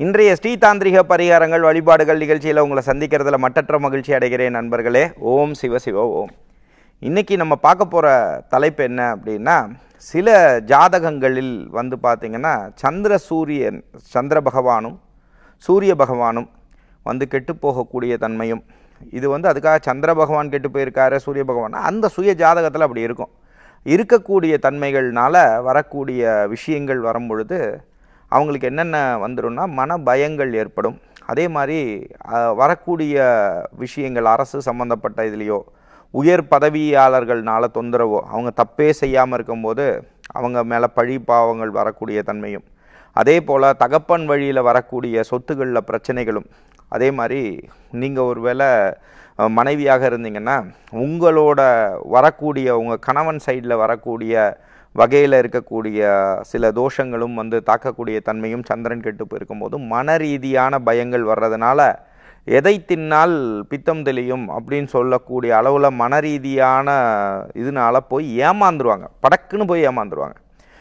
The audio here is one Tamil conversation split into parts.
இன்றைய ஸ்ரீதாந்திரிக பரிகாரங்கள் வழிபாடுகள் நிகழ்ச்சியில் உங்களை சந்திக்கிறதுல மட்டற்ற மகிழ்ச்சி அடைகிறேன் நண்பர்களே ஓம் சிவ சிவ ஓம் இன்னைக்கு நம்ம பார்க்க போகிற தலைப்பு என்ன அப்படின்னா சில ஜாதகங்களில் வந்து பார்த்திங்கன்னா சந்திர சூரியன் சந்திர பகவானும் சூரிய பகவானும் வந்து கெட்டு போகக்கூடிய தன்மையும் இது வந்து அதுக்காக சந்திர பகவான் கெட்டு போயிருக்காரு சூரிய பகவான் அந்த சுய ஜாதகத்தில் அப்படி இருக்கும் இருக்கக்கூடிய தன்மைகள்னால வரக்கூடிய விஷயங்கள் வரும் பொழுது அவங்களுக்கு என்னென்ன வந்துடும்னா மன பயங்கள் ஏற்படும் அதே மாதிரி அஹ், வரக்கூடிய விஷயங்கள் அரசு சம்மந்தப்பட்ட இதுலேயோ உயர் பதவியாளர்கள்னால தொந்தரவோ அவங்க தப்பே செய்யாமல் இருக்கும்போது அவங்க மேலே பழி பாவங்கள் வரக்கூடிய தன்மையும் அதே போல் தகப்பன் வழியில் வரக்கூடிய சொத்துகளில் பிரச்சனைகளும் அதே மாதிரி நீங்கள் ஒருவேளை அஹ், மனைவியாக இருந்தீங்கன்னா உங்களோட வரக்கூடிய உங்கள் கணவன் சைடில் வரக்கூடிய வகையில் இருக்கக்கூடிய சில தோஷங்களும் வந்து தாக்கக்கூடிய தன்மையும் சந்திரன் கெட்டு போயிருக்கும்போது மன ரீதியான பயங்கள் வர்றதுனால எதை தின்னால் பித்தம் தெளியும் அப்படின்னு சொல்லக்கூடிய அளவில் மன ரீதியான இதனால போய் ஏமாந்துருவாங்க படக்குன்னு போய் ஏமாந்துருவாங்க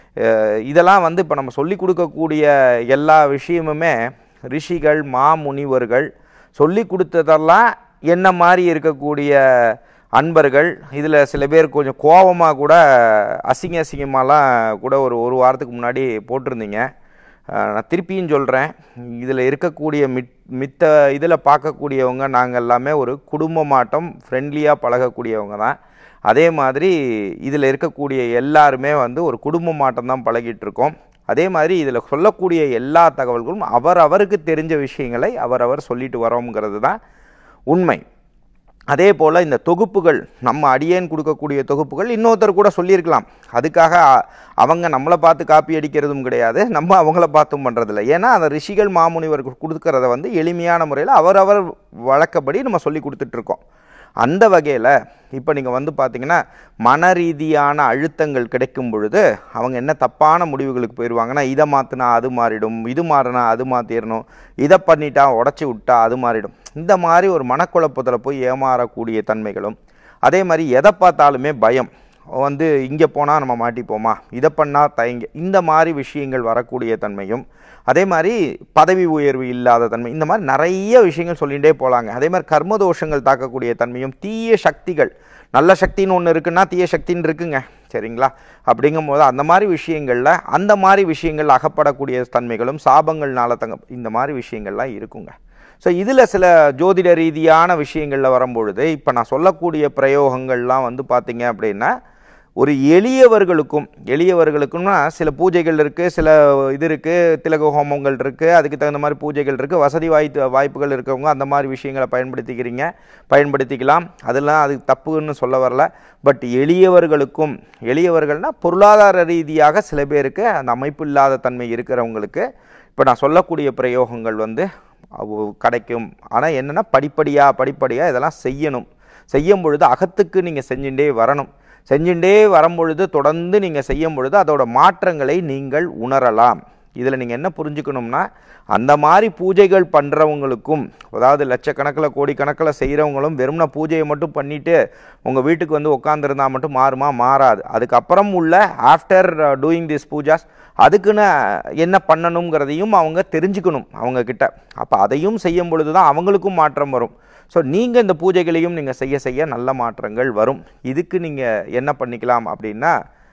அஹ் இதெல்லாம் வந்து இப்போ நம்ம சொல்லி கொடுக்கக்கூடிய எல்லா விஷயமுமே ரிஷிகள் மாமுனிவர்கள் சொல்லி கொடுத்ததெல்லாம் என்ன மாதிரி இருக்கக்கூடிய அன்பர்கள் இதில் சில பேர் கொஞ்சம் கோபமாக கூட அசிங்க அசிங்கமாலாம் கூட ஒரு ஒரு வாரத்துக்கு முன்னாடி போட்டிருந்தீங்க அஹ் நான் திருப்பியும் சொல்கிறேன் இதில் இருக்கக்கூடிய மித் மித்த இதில் பார்க்கக்கூடியவங்க நாங்கள் எல்லாமே ஒரு குடும்பமாட்டம் ஃப்ரெண்ட்லியாக பழகக்கூடியவங்க தான் அதே மாதிரி இதில் இருக்கக்கூடிய எல்லாருமே வந்து ஒரு குடும்பமாட்டம் தான் பழகிட்டு இருக்கோம் அதே மாதிரி இதில் சொல்லக்கூடிய எல்லா தகவல்களும் அவர் அவருக்கு தெரிஞ்ச விஷயங்களை அவரவர் சொல்லிட்டு வரோங்கிறது தான் உண்மை அதே போல் இந்த தொகுப்புகள் நம்ம அடியேன் கொடுக்கக்கூடிய தொகுப்புகள் இன்னொருத்தர் கூட சொல்லியிருக்கலாம் அதுக்காக அ- அவங்க நம்மளை பார்த்து காப்பி அடிக்கிறதும் கிடையாது நம்ம அவங்கள பார்த்தும் பண்ணுறதில்ல ஏன்னா அந்த ரிஷிகள் மாமுனிவர்கள் கொடுக்கறத வந்து எளிமையான முறையில் அவரவர் வழக்கப்படி நம்ம சொல்லி கொடுத்துட்ருக்கோம் அந்த வகையில் இப்போ நீங்கள் வந்து பார்த்தீங்கன்னா மன ரீதியான அழுத்தங்கள் கிடைக்கும் பொழுது அவங்க என்ன தப்பான முடிவுகளுக்கு போயிடுவாங்கன்னா இதை மாற்றினா அது மாறிடும் இது மாறினா அது மாற்றிடணும் இதை பண்ணிட்டா உடச்சி விட்டா அது மாறிடும் இந்த மாதிரி ஒரு மனக்குழப்பத்தில் போய் ஏமாறக்கூடிய தன்மைகளும் அதே மாதிரி எதை பார்த்தாலுமே பயம் வந்து இங்கே போனால் நம்ம மாட்டிப்போமா இதை பண்ணால் தயங்க இந்த மாதிரி விஷயங்கள் வரக்கூடிய தன்மையும் அதே மாதிரி பதவி உயர்வு இல்லாத தன்மை இந்த மாதிரி நிறைய விஷயங்கள் சொல்லிகிட்டே போகலாங்க அதே மாதிரி கர்மதோஷங்கள் தாக்கக்கூடிய தன்மையும் தீய சக்திகள் நல்ல சக்தின்னு ஒன்று இருக்குன்னா தீய சக்தின்னு இருக்குங்க சரிங்களா அப்படிங்கும்போது அந்த மாதிரி விஷயங்களில் அந்த மாதிரி விஷயங்கள் அகப்படக்கூடிய தன்மைகளும் சாபங்கள்னால தங்க இந்த மாதிரி விஷயங்கள்லாம் இருக்குங்க ஸோ இதில் சில ஜோதிட ரீதியான விஷயங்களில் வரும்பொழுது இப்போ நான் சொல்லக்கூடிய பிரயோகங்கள்லாம் வந்து பார்த்தீங்க அப்படின்னா ஒரு எளியவர்களுக்கும் எளியவர்களுக்கும்னா சில பூஜைகள் இருக்குது சில இது இருக்குது திலக ஹோமங்கள் இருக்குது அதுக்கு தகுந்த மாதிரி பூஜைகள் இருக்குது வசதி வாய்ப்பு வாய்ப்புகள் இருக்கவங்க அந்த மாதிரி விஷயங்களை பயன்படுத்திக்கிறீங்க பயன்படுத்திக்கலாம் அதெல்லாம் அது தப்புன்னு சொல்ல வரல பட் எளியவர்களுக்கும் எளியவர்கள்னா பொருளாதார ரீதியாக சில பேருக்கு அந்த அமைப்பு இல்லாத தன்மை இருக்கிறவங்களுக்கு இப்போ நான் சொல்லக்கூடிய பிரயோகங்கள் வந்து அவு- கிடைக்கும் ஆனால் என்னென்னா படிப்படியாக படிப்படியாக இதெல்லாம் செய்யணும் செய்யும் பொழுது அகத்துக்கு நீங்கள் செஞ்சுட்டே வரணும் செஞ்சுட்டே வரும்பொழுது தொடர்ந்து நீங்கள் செய்யும் பொழுது அதோட மாற்றங்களை நீங்கள் உணரலாம் இதில் நீங்கள் என்ன புரிஞ்சுக்கணும்னா அந்த மாதிரி பூஜைகள் பண்ணுறவங்களுக்கும் அதாவது லட்சக்கணக்கில் கோடிக்கணக்கில் செய்கிறவங்களும் வெறும்ன பூஜையை மட்டும் பண்ணிவிட்டு உங்கள் வீட்டுக்கு வந்து உட்காந்துருந்தா மட்டும் மாறுமா மாறாது அதுக்கப்புறம் உள்ள ஆஃப்டர் டூயிங் திஸ் பூஜாஸ் அதுக்குன்னு என்ன பண்ணணுங்கிறதையும் அவங்க தெரிஞ்சுக்கணும் அவங்க கிட்ட அப்போ அதையும் செய்யும் பொழுது தான் அவங்களுக்கும் மாற்றம் வரும் ஸோ நீங்கள் இந்த பூஜைகளையும் நீங்கள் செய்ய செய்ய நல்ல மாற்றங்கள் வரும் இதுக்கு நீங்கள் என்ன பண்ணிக்கலாம் அப்படின்னா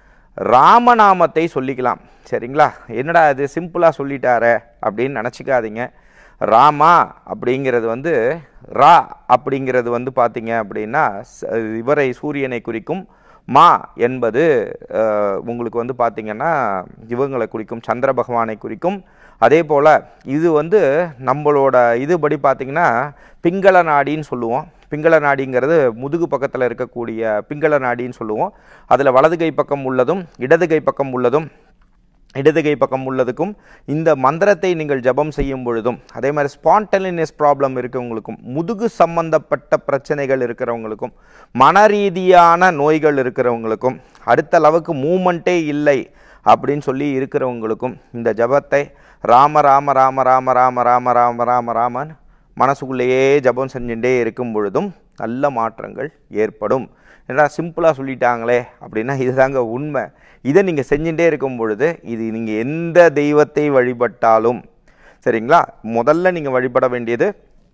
ராமநாமத்தை சொல்லிக்கலாம் சரிங்களா என்னடா இது சிம்பிளாக சொல்லிட்டாரே அப்படின்னு நினச்சிக்காதீங்க ராமா அப்படிங்கிறது வந்து ரா அப்படிங்கிறது வந்து பார்த்தீங்க அப்படின்னா ச- இவரை சூரியனை குறிக்கும் மா என்பது அஹ், உங்களுக்கு வந்து பார்த்தீங்கன்னா இவங்களை குறிக்கும் சந்திர பகவானை குறிக்கும் அதே போல் இது வந்து நம்மளோட இதுபடி பார்த்தீங்கன்னா பிங்கள நாடின்னு சொல்லுவோம் பிங்கள நாடிங்கிறது முதுகு பக்கத்தில் இருக்கக்கூடிய பிங்கள நாடின்னு சொல்லுவோம் அதில் வலது கை பக்கம் உள்ளதும் இடது கை பக்கம் உள்ளதும் இடது கை பக்கம் உள்ளதுக்கும் இந்த மந்திரத்தை நீங்கள் ஜெபம் செய்யும் பொழுதும் அதே மாதிரி ஸ்பான்டலினியஸ் ப்ராப்ளம் இருக்கவங்களுக்கும் முதுகு சம்பந்தப்பட்ட பிரச்சனைகள் இருக்கிறவங்களுக்கும் மன ரீதியான நோய்கள் இருக்கிறவங்களுக்கும் அடுத்த அளவுக்கு மூமெண்ட்டே இல்லை அப்படின்னு சொல்லி இருக்கிறவங்களுக்கும் இந்த ஜபத்தை ராம ராம ராம ராம ராம ராம ராம ராம ராமன் மனசுக்குள்ளேயே ஜபம் செஞ்சுட்டே இருக்கும் பொழுதும் நல்ல மாற்றங்கள் ஏற்படும் ஏன்னா சிம்பிளாக சொல்லிட்டாங்களே அப்படின்னா இதுதாங்க உண்மை இதை நீங்கள் செஞ்சுட்டே இருக்கும் பொழுது இது நீங்கள் எந்த தெய்வத்தை வழிபட்டாலும் சரிங்களா முதல்ல நீங்கள் வழிபட வேண்டியது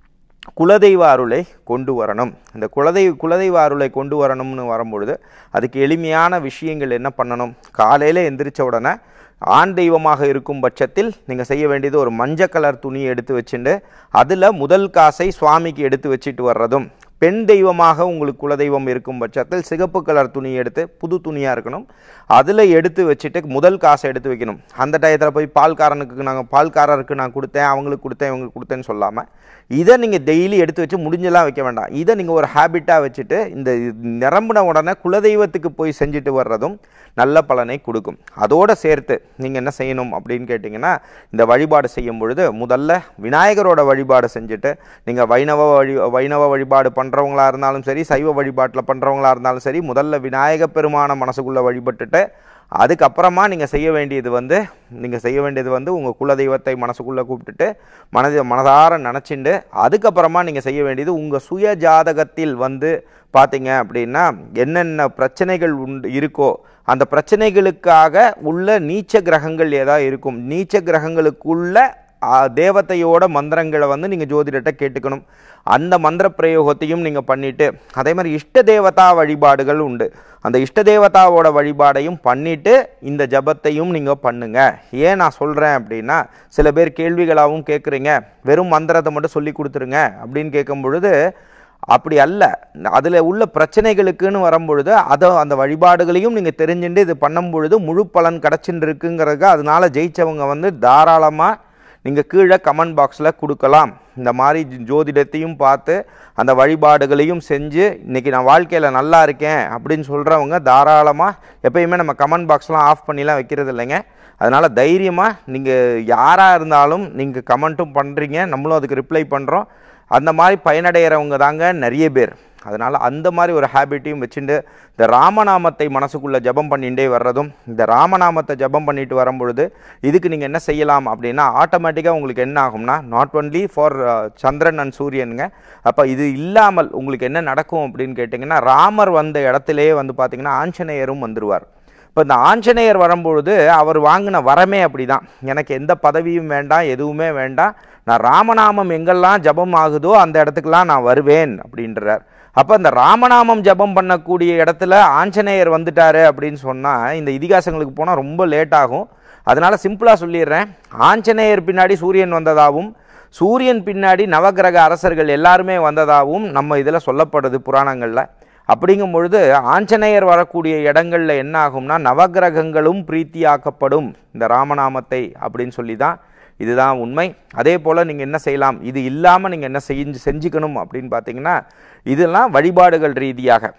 குலதெய்வ அருளை கொண்டு வரணும் இந்த குலதெய்வ குலதெய்வ அருளை கொண்டு வரணும்னு வரும்பொழுது அதுக்கு எளிமையான விஷயங்கள் என்ன பண்ணணும் காலையில் எந்திரிச்ச உடனே ஆண் தெய்வமாக இருக்கும் பட்சத்தில் நீங்கள் செய்ய வேண்டியது ஒரு மஞ்சள் கலர் துணியை எடுத்து வச்சுட்டு அதில் முதல் காசை சுவாமிக்கு எடுத்து வச்சுட்டு வர்றதும் பெண் தெய்வமாக உங்களுக்கு குலதெய்வம் இருக்கும் பட்சத்தில் சிகப்பு கலர் துணி எடுத்து புது துணியாக இருக்கணும் அதில் எடுத்து வச்சுட்டு முதல் காசை எடுத்து வைக்கணும் அந்த டயத்தில் போய் பால்காரனுக்கு நாங்கள் பால்காரருக்கு நான் கொடுத்தேன் அவங்களுக்கு கொடுத்தேன் இவங்களுக்கு கொடுத்தேன்னு சொல்லாமல் இதை நீங்கள் டெய்லி எடுத்து வச்சு முடிஞ்செல்லாம் வைக்க வேண்டாம் இதை நீங்கள் ஒரு ஹேபிட்டாக வச்சுட்டு இந்த நிரம்பின உடனே குலதெய்வத்துக்கு போய் செஞ்சுட்டு வர்றதும் நல்ல பலனை கொடுக்கும் அதோடு சேர்த்து நீங்கள் என்ன செய்யணும் அப்படின்னு கேட்டிங்கன்னா இந்த வழிபாடு செய்யும் பொழுது முதல்ல விநாயகரோட வழிபாடு செஞ்சுட்டு நீங்கள் வைணவ வழி வைணவ வழிபாடு பண்ணுறவங்களா இருந்தாலும் சரி சைவ வழிபாட்டில் பண்ணுறவங்களா இருந்தாலும் சரி முதல்ல விநாயக பெருமான மனசுக்குள்ளே வழிபட்டுட்டு அதுக்கப்புறமா நீங்கள் செய்ய வேண்டியது வந்து நீங்கள் செய்ய வேண்டியது வந்து உங்கள் குலதெய்வத்தை மனசுக்குள்ளே கூப்பிட்டுட்டு மனது மனதார நினச்சிண்டு அதுக்கப்புறமா நீங்கள் செய்ய வேண்டியது உங்கள் சுய ஜாதகத்தில் வந்து பார்த்தீங்க அப்படின்னா என்னென்ன பிரச்சனைகள் உண்டு இருக்கோ அந்த பிரச்சனைகளுக்காக உள்ள நீச்ச கிரகங்கள் ஏதாவது இருக்கும் நீச்ச கிரகங்களுக்குள்ள ஆ, தேவதையோட மந்திரங்களை வந்து நீங்கள் ஜோதிடத்தை கேட்டுக்கணும் அந்த மந்திர பிரயோகத்தையும் நீங்கள் பண்ணிட்டு அதே மாதிரி இஷ்ட தேவதா வழிபாடுகள் உண்டு அந்த இஷ்ட தேவதாவோட வழிபாடையும் பண்ணிட்டு இந்த ஜபத்தையும் நீங்கள் பண்ணுங்க ஏன் நான் சொல்கிறேன் அப்படின்னா சில பேர் கேள்விகளாகவும் கேட்குறீங்க வெறும் மந்திரத்தை மட்டும் சொல்லி கொடுத்துருங்க அப்படின்னு கேட்கும் பொழுது அப்படி அல்ல அதில் உள்ள பிரச்சனைகளுக்குன்னு வரும்பொழுது அதை அந்த வழிபாடுகளையும் நீங்கள் தெரிஞ்சுட்டு இது பண்ணும் பொழுது முழு பலன் கிடச்சின்னு இருக்குங்கிறதுக்கு அதனால ஜெயிச்சவங்க வந்து தாராளமாக நீங்கள் கீழே கமெண்ட் பாக்ஸில் கொடுக்கலாம் இந்த மாதிரி ஜோ- ஜோதிடத்தையும் பார்த்து அந்த வழிபாடுகளையும் செஞ்சு இன்றைக்கி நான் வாழ்க்கையில் நல்லா இருக்கேன் அப்படின்னு சொல்கிறவங்க தாராளமாக எப்பயுமே நம்ம கமெண்ட் பாக்ஸ்லாம் ஆஃப் பண்ணிலாம் வைக்கிறது இல்லைங்க அதனால் தைரியமாக நீங்கள் யாராக இருந்தாலும் நீங்கள் கமெண்ட்டும் பண்ணுறீங்க நம்மளும் அதுக்கு ரிப்ளை பண்ணுறோம் அந்த மாதிரி பயனடைகிறவங்க தாங்க நிறைய பேர் அதனால் அந்த மாதிரி ஒரு ஹேபிட்டையும் வச்சுட்டு இந்த ராமநாமத்தை மனசுக்குள்ளே ஜெபம் பண்ணிகிட்டே வர்றதும் இந்த ராமநாமத்தை ஜெபம் பண்ணிட்டு வரும்பொழுது இதுக்கு நீங்கள் என்ன செய்யலாம் அப்படின்னா ஆட்டோமேட்டிக்காக உங்களுக்கு என்ன ஆகும்னா not only for Chandran and சூரியனுங்க அப்போ இது இல்லாமல் உங்களுக்கு என்ன நடக்கும் அப்படின்னு கேட்டிங்கன்னா ராமர் வந்த இடத்துலையே வந்து பார்த்திங்கன்னா ஆஞ்சநேயரும் வந்துருவார் இப்போ இந்த ஆஞ்சநேயர் வரும்பொழுது அவர் வாங்கின வரமே அப்படிதான் எனக்கு எந்த பதவியும் வேண்டாம் எதுவுமே வேண்டாம் நான் ராமநாமம் எங்கெல்லாம் ஜபம் ஆகுதோ அந்த இடத்துக்கெல்லாம் நான் வருவேன் அப்படின்றார் அப்போ இந்த ராமநாமம் ஜபம் பண்ணக்கூடிய இடத்துல ஆஞ்சநேயர் வந்துட்டாரு அப்படின்னு சொன்னால் இந்த இதிகாசங்களுக்கு போனால் ரொம்ப லேட் ஆகும் அதனால சிம்பிளாக சொல்லிடுறேன் ஆஞ்சநேயர் பின்னாடி சூரியன் வந்ததாகவும் சூரியன் பின்னாடி நவக்கிரக அரசர்கள் எல்லாருமே வந்ததாகவும் நம்ம இதில் சொல்லப்படுது புராணங்களில் அப்படிங்கும் பொழுது ஆஞ்சநேயர் வரக்கூடிய இடங்கள்ல என்ன ஆகும்னா நவக்கிரகங்களும் பிரீத்தியாக்கப்படும் இந்த ராமநாமத்தை அப்படின்னு சொல்லி தான் இதுதான் உண்மை அதே போல் நீங்கள் என்ன செய்யலாம் இது இல்லாமல் நீங்கள் என்ன செஞ்சு செஞ்சுக்கணும் அப்படின்னு பார்த்தீங்கன்னா இதெல்லாம் வழிபாடுகள் ரீதியாக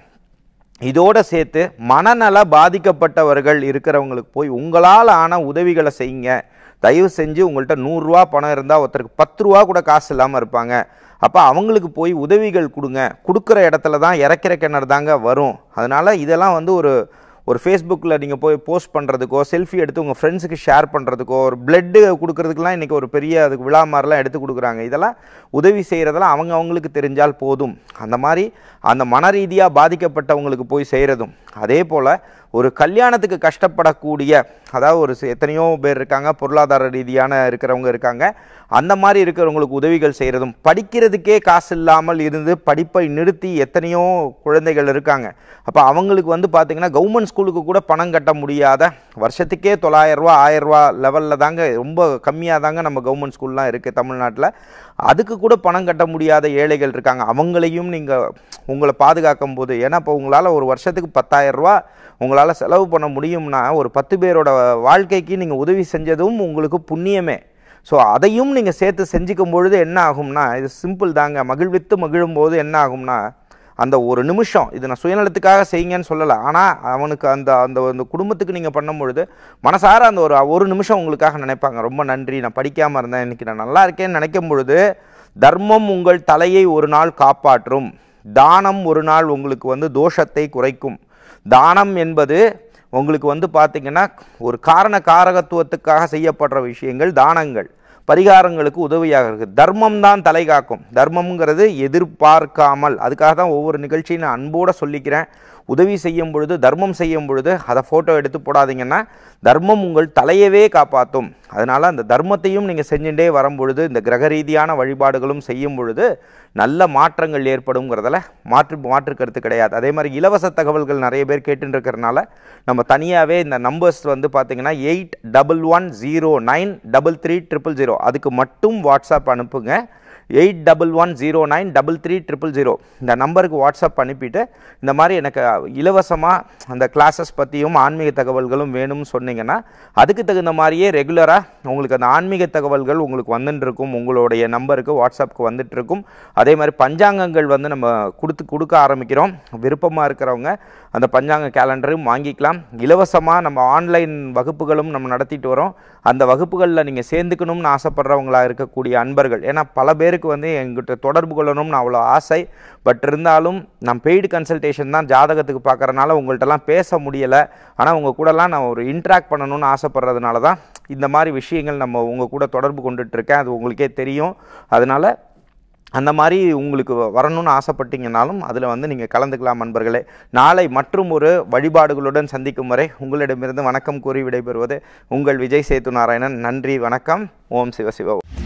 இதோட சேர்த்து மனநல பாதிக்கப்பட்டவர்கள் இருக்கிறவங்களுக்கு போய் உங்களால் ஆன உதவிகளை செய்யுங்க தயவு செஞ்சு உங்கள்கிட்ட நூறுரூவா பணம் இருந்தால் ஒருத்தருக்கு பத்து ரூபா கூட காசு இல்லாமல் இருப்பாங்க அப்போ அவங்களுக்கு போய் உதவிகள் கொடுங்க கொடுக்குற இடத்துல தான் இறக்கிற கிணறு தாங்க வரும் அதனால் இதெல்லாம் வந்து ஒரு ஒரு ஃபேஸ்புக்கில் நீங்கள் போய் போஸ்ட் பண்ணுறதுக்கோ செல்ஃபி எடுத்து உங்கள் ஃப்ரெண்ட்ஸுக்கு ஷேர் பண்ணுறதுக்கோ ஒரு பிளட்டு கொடுக்கறதுக்கெல்லாம் இன்றைக்கி ஒரு பெரிய அதுக்கு விழா மாதிரிலாம் எடுத்து கொடுக்குறாங்க இதெல்லாம் உதவி செய்கிறதெல்லாம் அவங்க அவங்களுக்கு தெரிஞ்சால் போதும் அந்த மாதிரி அந்த மன ரீதியாக பாதிக்கப்பட்டவங்களுக்கு போய் செய்கிறதும் அதே போல் ஒரு கல்யாணத்துக்கு கஷ்டப்படக்கூடிய அதாவது ஒரு சி- எத்தனையோ பேர் இருக்காங்க பொருளாதார ரீதியான இருக்கிறவங்க இருக்காங்க அந்த மாதிரி இருக்கிறவங்களுக்கு உதவிகள் செய்கிறதும் படிக்கிறதுக்கே காசு இல்லாமல் இருந்து படிப்பை நிறுத்தி எத்தனையோ குழந்தைகள் இருக்காங்க அப்போ அவங்களுக்கு வந்து பார்த்திங்கன்னா கவர்மெண்ட் ஸ்கூலுக்கு கூட பணம் கட்ட முடியாத வருஷத்துக்கே தொள்ளாயிரரூவா ஆயிரரூவா லெவலில் தாங்க ரொம்ப கம்மியாக தாங்க நம்ம கவர்மெண்ட் ஸ்கூல்லாம் இருக்குது தமிழ்நாட்டில் அதுக்கு கூட பணம் கட்ட முடியாத ஏழைகள் இருக்காங்க அவங்களையும் நீங்கள் உங்களை பாதுகாக்கும் போது ஏன்னா இப்போ உங்களால் ஒரு வருஷத்துக்கு பத்தாயிரம் ரூபா உங்களால் செலவு பண்ண முடியும்னா ஒரு பத்து பேரோட வாழ்க்கைக்கு நீங்கள் உதவி செஞ்சதும் உங்களுக்கு புண்ணியமே ஸோ அதையும் நீங்கள் சேர்த்து செஞ்சுக்கும் பொழுது என்ன ஆகும்னா இது சிம்பிள் தாங்க மகிழ்வித்து மகிழும் போது என்ன ஆகும்னா அந்த ஒரு நிமிஷம் இது நான் சுயநலத்துக்காக செய்யுங்கன்னு சொல்லலை ஆனால் அவனுக்கு அந்த அந்த அந்த குடும்பத்துக்கு நீங்கள் பண்ணும் பொழுது மனசார அந்த ஒரு ஒரு நிமிஷம் உங்களுக்காக நினைப்பாங்க ரொம்ப நன்றி நான் படிக்காமல் இருந்தேன் இன்னைக்கு நான் நல்லா இருக்கேன்னு நினைக்கும் பொழுது தர்மம் உங்கள் தலையை ஒரு நாள் காப்பாற்றும் தானம் ஒரு நாள் உங்களுக்கு வந்து தோஷத்தை குறைக்கும் தானம் என்பது உங்களுக்கு வந்து பார்த்தீங்கன்னா ஒரு காரண காரகத்துவத்துக்காக செய்யப்படுற விஷயங்கள் தானங்கள் பரிகாரங்களுக்கு உதவியாக இருக்குது தர்மம் தான் தலை காக்கும் தர்மம்ங்கிறது எதிர்பார்க்காமல் அதுக்காக தான் ஒவ்வொரு நிகழ்ச்சியும் நான் அன்போடு சொல்லிக்கிறேன் உதவி செய்யும் பொழுது தர்மம் செய்யும் பொழுது அதை ஃபோட்டோ எடுத்து போடாதீங்கன்னா தர்மம் உங்கள் தலையவே காப்பாற்றும் அதனால் அந்த தர்மத்தையும் நீங்கள் செஞ்சுட்டே வரும் பொழுது இந்த கிரக ரீதியான வழிபாடுகளும் செய்யும் பொழுது நல்ல மாற்றங்கள் ஏற்படுங்கிறதுல மாற்று மாற்று கருத்து கிடையாது அதே மாதிரி இலவச தகவல்கள் நிறைய பேர் கேட்டுட்டு இருக்கறனால நம்ம தனியாகவே இந்த நம்பர்ஸ் வந்து பார்த்தீங்கன்னா eight double one zero nine double three triple zero அதுக்கு மட்டும் வாட்ஸ்அப் அனுப்புங்க eight double one zero nine double three triple zero இந்த நம்பருக்கு வாட்ஸ்அப் அனுப்பிட்டு இந்த மாதிரி எனக்கு இலவசமாக அந்த கிளாஸஸ் பற்றியும் ஆன்மீக தகவல்களும் வேணும்னு சொன்னீங்கன்னா அதுக்கு தகுந்த மாதிரியே ரெகுலராக உங்களுக்கு அந்த ஆன்மீக தகவல்கள் உங்களுக்கு வந்துட்டு இருக்கும் உங்களுடைய நம்பருக்கு வாட்ஸ்அப்புக்கு வந்துட்டு இருக்கும் அதே மாதிரி பஞ்சாங்கங்கள் வந்து நம்ம கொடுத்து கொடுக்க ஆரம்பிக்கிறோம் விருப்பமாக இருக்கிறவங்க அந்த பஞ்சாங்க கேலண்டரும் வாங்கிக்கலாம் இலவசமாக நம்ம ஆன்லைன் வகுப்புகளும் நம்ம நடத்திட்டு வரோம் அந்த வகுப்புகளில் நீங்கள் சேர்ந்துக்கணும்னு ஆசைப்படுறவங்களா இருக்கக்கூடிய அன்பர்கள் ஏன்னா பல பேருக்கு வந்து எங்கிட்ட தொடர்பு கொள்ளணும்னு அவ்வளோ ஆசை பட் இருந்தாலும் நான் பெய்டு கன்சல்டேஷன் தான் ஜாதகத்துக்கு பார்க்குறனால உங்கள்கிட்டலாம் பேச முடியலை ஆனால் உங்கள் கூடலாம் நான் ஒரு இன்ட்ராக்ட் பண்ணணும்னு ஆசைப்படுறதுனால தான் இந்த மாதிரி விஷயங்கள் நம்ம உங்கள் கூட தொடர்பு கொண்டுட்டு இருக்கேன் அது உங்களுக்கே தெரியும் அதனால் அந்த மாதிரி உங்களுக்கு வரணும்னு ஆசைப்பட்டீங்கனாலும் அதில் வந்து நீங்கள் கலந்துக்கலாம் நண்பர்களே நாளை மற்றும் ஒரு வழிபாடுகளுடன் சந்திக்கும் வரை உங்களிடமிருந்து வணக்கம் கூறி விடைபெறுவது உங்கள் விஜய் சேத்து நாராயணன் நன்றி வணக்கம் ஓம் சிவ சிவ ஓம்.